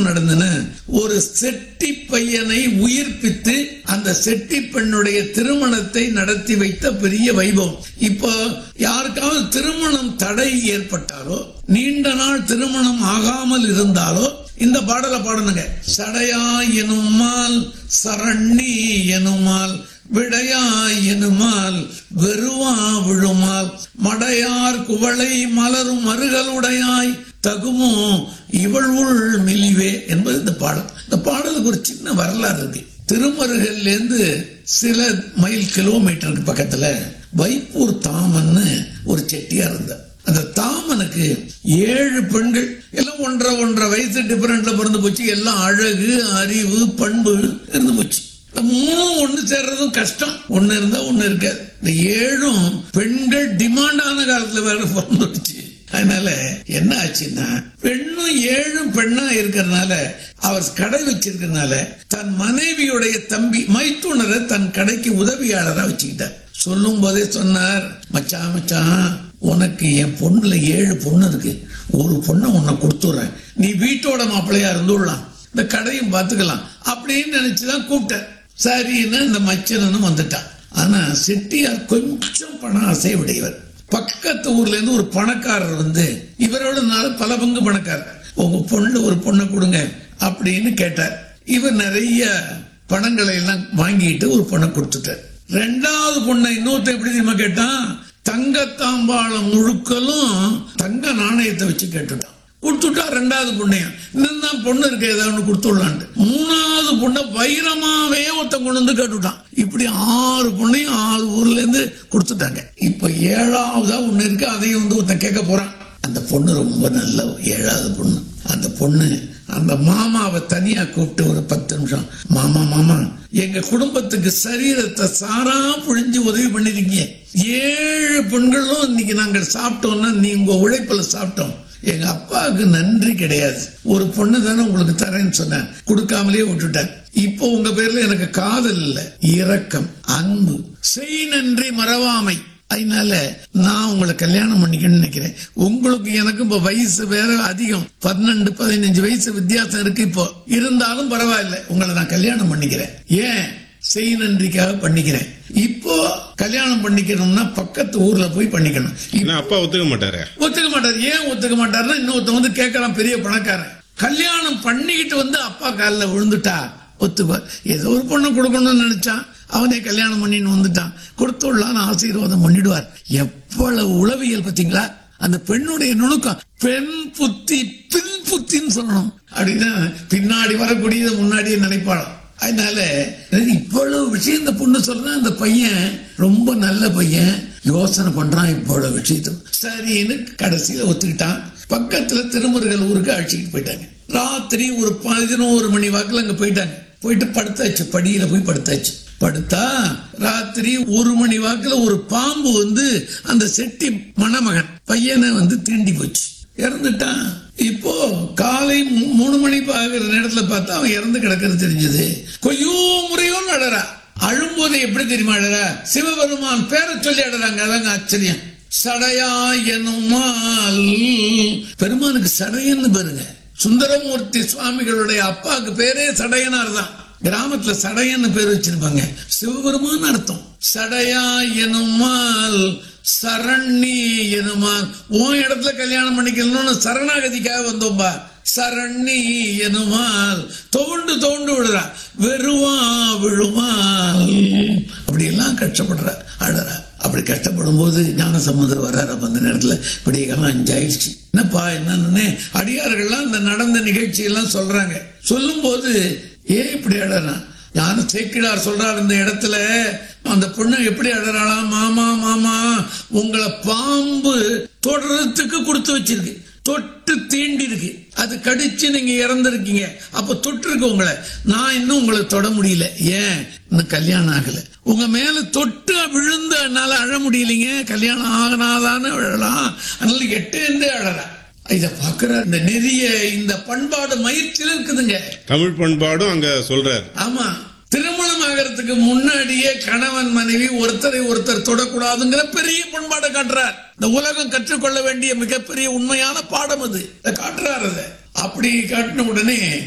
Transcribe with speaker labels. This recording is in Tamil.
Speaker 1: நடந்தன ஒரு செட்டி பையனை உயிர்ப்பித்து அந்த செட்டி பெண்ணுடைய திருமணத்தை நடத்தி வைத்த பெரிய வைபவம் இப்போ யாருக்காவது திருமணம் தடை ஏற்பட்டாலோ நீண்ட நாள் திருமணம் ஆகாமல் இருந்தாலோ இந்த பாடலை பாடணுங்க சடையா எனுமால் சரண்ணி எனுமால் விடையாய் எனுமால் வெறுவா விழுமால் மடையார் குவளை மலரும் மருகலுடையாய் தகுமோ இவள் உள் மெலிவே என்பது இந்த பாடல் இந்த பாடலுக்கு ஒரு சின்ன வரலாறு இருக்கு திருமருகல்ல இருந்து சில மைல் கிலோமீட்டருக்கு பக்கத்துல வைப்பூர் தாமன்னு ஒரு செட்டியார் இருந்தார் அந்த தாமனுக்கு ஏழு பெண்கள் எல்லாம் ஒன்றரை ஒன்றரை வயசு டிஃபரெண்ட்ல பிறந்து போச்சு எல்லாம் அழகு அறிவு பண்பு இருந்து போச்சு இந்த மூணும் ஒண்ணு சேர்றதும் கஷ்டம் ஒண்ணு இருந்தா ஒண்ணு இருக்காது இந்த ஏழும் பெண்கள் டிமாண்டான காலத்துல வேற பிறந்துடுச்சு அதனால என்ன ஆச்சுன்னா பெண்ணும் ஏழும் பெண்ணா இருக்கிறதுனால அவர் கடை வச்சிருக்கிறதுனால தன் மனைவியுடைய தம்பி மைத்துனரை தன் கடைக்கு உதவியாளரா வச்சுக்கிட்டார் சொல்லும் போதே சொன்னார் மச்சான் மச்சான் உனக்கு என் பொண்ணுல ஏழு பொண்ணு இருக்கு ஒரு பொண்ணை உன்னை கொடுத்துடுறேன் நீ வீட்டோட மாப்பிள்ளையா இருந்துடலாம் இந்த கடையும் பார்த்துக்கலாம் அப்படின்னு நினைச்சுதான் கூப்பிட்டேன் சரின்னு இந்த மச்சனனும் வந்துட்டான் ஆனா செட்டியார் கொஞ்சம் பண ஆசை உடையவர் பக்கத்து ஊர்ல இருந்து ஒரு பணக்காரர் வந்து இவரோட நாள் பல பங்கு பணக்காரர் உங்க பொண்ணு ஒரு பொண்ணை கொடுங்க அப்படின்னு கேட்டார் இவர் நிறைய பணங்களை எல்லாம் வாங்கிட்டு ஒரு பொண்ணை கொடுத்துட்டார் ரெண்டாவது பொண்ணை இன்னொருத்த எப்படி தெரியுமா கேட்டான் தங்கத்தாம்பாளம் முழுக்கலும் தங்க நாணயத்தை வச்சு கேட்டுட்டான் கொடுத்துட்டா ரெண்டாவது பொண்ணையும் இன்னும் தான் பொண்ணு இருக்கு ஏதாவது ஒண்ணு கொடுத்துடலான்ட்டு மூணாவது பொண்ணை வைரமாவே ஒருத்தன் கொண்டு வந்து கேட்டுட்டான் இப்படி ஆறு பொண்ணையும் ஆறு ஊர்ல இருந்து கொடுத்துட்டாங்க இப்ப ஏழாவதா ஒண்ணு இருக்கு அதையும் வந்து ஒருத்தன் கேட்க போறான் அந்த பொண்ணு ரொம்ப நல்ல ஏழாவது பொண்ணு அந்த பொண்ணு அந்த மாமாவை தனியா கூப்பிட்டு ஒரு பத்து நிமிஷம் மாமா மாமா எங்க குடும்பத்துக்கு சரீரத்தை சாரா புழிஞ்சு உதவி பண்ணிருக்கீங்க ஏழு பெண்களும் இன்னைக்கு நாங்கள் சாப்பிட்டோம்னா நீ உங்க உழைப்புல சாப்பிட்டோம் எங்க அப்பாவுக்கு நன்றி கிடையாது ஒரு பொண்ணு தானே உங்களுக்கு தரேன்னு சொன்னேன் கொடுக்காமலே விட்டுட்டேன் இப்போ உங்க பேர்ல எனக்கு காதல் இல்ல இரக்கம் அன்பு செய் நன்றி மறவாமை அதனால நான் உங்களை கல்யாணம் பண்ணிக்கணும்னு நினைக்கிறேன் உங்களுக்கு எனக்கும் இப்ப வயசு வேற அதிகம் பன்னெண்டு பதினஞ்சு வயசு வித்தியாசம் இருக்கு இப்போ இருந்தாலும் பரவாயில்ல உங்களை நான் கல்யாணம் பண்ணிக்கிறேன் ஏன் செய் நன்றிக்காக பண்ணிக்கிறேன் இப்போ கல்யாணம் பண்ணிக்கணும்னா பக்கத்து ஊர்ல போய் பண்ணிக்கணும்
Speaker 2: ஏன்னா அப்பா ஒத்துக்க மாட்டாரு
Speaker 1: ஒத்துக்க மாட்டார் ஏன் ஒத்துக்க மாட்டாருன்னா இன்னொருத்தன் வந்து கேட்கலாம் பெரிய பணக்காரன் கல்யாணம் பண்ணிக்கிட்டு வந்து அப்பா காலில் விழுந்துட்டா ஒத்துப்பார் ஏதோ ஒரு பொண்ணு கொடுக்கணும்னு நினைச்சான் அவனே கல்யாணம் பண்ணின்னு வந்துட்டான் கொடுத்துடலான்னு ஆசீர்வாதம் பண்ணிடுவார் எவ்வளவு உளவியல் பார்த்தீங்களா அந்த பெண்ணுடைய நுணுக்கம் பெண் புத்தி பின் புத்தின்னு சொல்லணும் அப்படின்னா பின்னாடி வரக்கூடியதை முன்னாடியே நினைப்பாளாம் அதனால இவ்வளவு விஷயம் இந்த பொண்ணு சொல்றா அந்த பையன் ரொம்ப நல்ல பையன் யோசனை பண்றான் இவ்வளவு விஷயத்தை சரின்னு கடைசியில ஒத்துக்கிட்டான் பக்கத்துல திருமுருகல் ஊருக்கு அழைச்சிட்டு போயிட்டாங்க ராத்திரி ஒரு பதினோரு மணி வாக்குல அங்க போயிட்டாங்க போயிட்டு படுத்தாச்சு படியில போய் படுத்தாச்சு படுத்தா ராத்திரி ஒரு மணி வாக்குல ஒரு பாம்பு வந்து அந்த செட்டி மணமகன் பையனை வந்து தீண்டி போச்சு இறந்துட்டான் இப்போ காலை மூ- மூணு மணி பாக்குற நேரத்துல பார்த்தா அவன் இறந்து கிடக்கிறது தெரிஞ்சது கொய்யோ முறையோ அழறா அழும்போது எப்படி தெரியுமா அழறா சிவபெருமான் பேரை சொல்லி அழறாங்க அதாங்க ஆச்சரியம் சடையா எனுமால் பெருமானுக்கு சடையன்னு பாருங்க சுந்தரமூர்த்தி சுவாமிகளுடைய அப்பாவுக்கு பேரே சடையனார் தான் கிராமத்துல சடையன்னு பேர் வச்சிருப்பாங்க சிவபெருமான் அர்த்தம் சடையா எனுமால் சரண்ணி எனுமால் உன் இடத்துல கல்யாணம் பண்ணிக்கணும்னு சரணாகதிக்காக வந்தோம்பா சரண்ணி எனுமால் தோண்டு தோண்டு விடுறா வெறுவா விழுமால் அப்படி எல்லாம் கஷ்டப்படுற அழற அப்படி கஷ்டப்படும் போது ஞான சமுதிரம் வர்றாரு அப்ப அந்த நேரத்துல விடியகாலம் அஞ்சாயிடுச்சு என்னப்பா என்னன்னு அடியார்கள்லாம் இந்த நடந்த நிகழ்ச்சி எல்லாம் சொல்றாங்க சொல்லும் போது ஏன் இப்படி அழறான் ஞான சேக்கிழார் சொல்றார் இந்த இடத்துல அந்த பொண்ணு எப்படி அழறாளாம் மாமா மாமா உங்களை பாம்பு தொடர்றதுக்கு கொடுத்து வச்சிருக்கு தொட்டு தீண்டி இருக்கு அது கடிச்சு நீங்க இறந்திருக்கீங்க அப்ப தொட்டு இருக்கு உங்களை நான் இன்னும் உங்களை தொட முடியல ஏன் இன்னும் கல்யாணம் ஆகல உங்க மேல தொட்டு விழுந்து என்னால அழ முடியலைங்க கல்யாணம் ஆகனாதான்னு விழலாம் அதனால எட்டேந்தே அழறா இத பாக்குற இந்த நெறிய இந்த பண்பாடு மயிற்சியில் இருக்குதுங்க
Speaker 2: தமிழ் பண்பாடும் அங்க சொல்றாரு
Speaker 1: ஆமா திருமணம் ஆகிறதுக்கு முன்னாடியே கணவன் மனைவி ஒருத்தரை ஒருத்தர் தொடக்கூடாதுங்கிற பெரிய பண்பாடை காட்டுறார் இந்த உலகம் கற்றுக்கொள்ள வேண்டிய மிகப்பெரிய உண்மையான பாடம் அது இதை காட்டுறார் அதை அப்படி காட்டின உடனே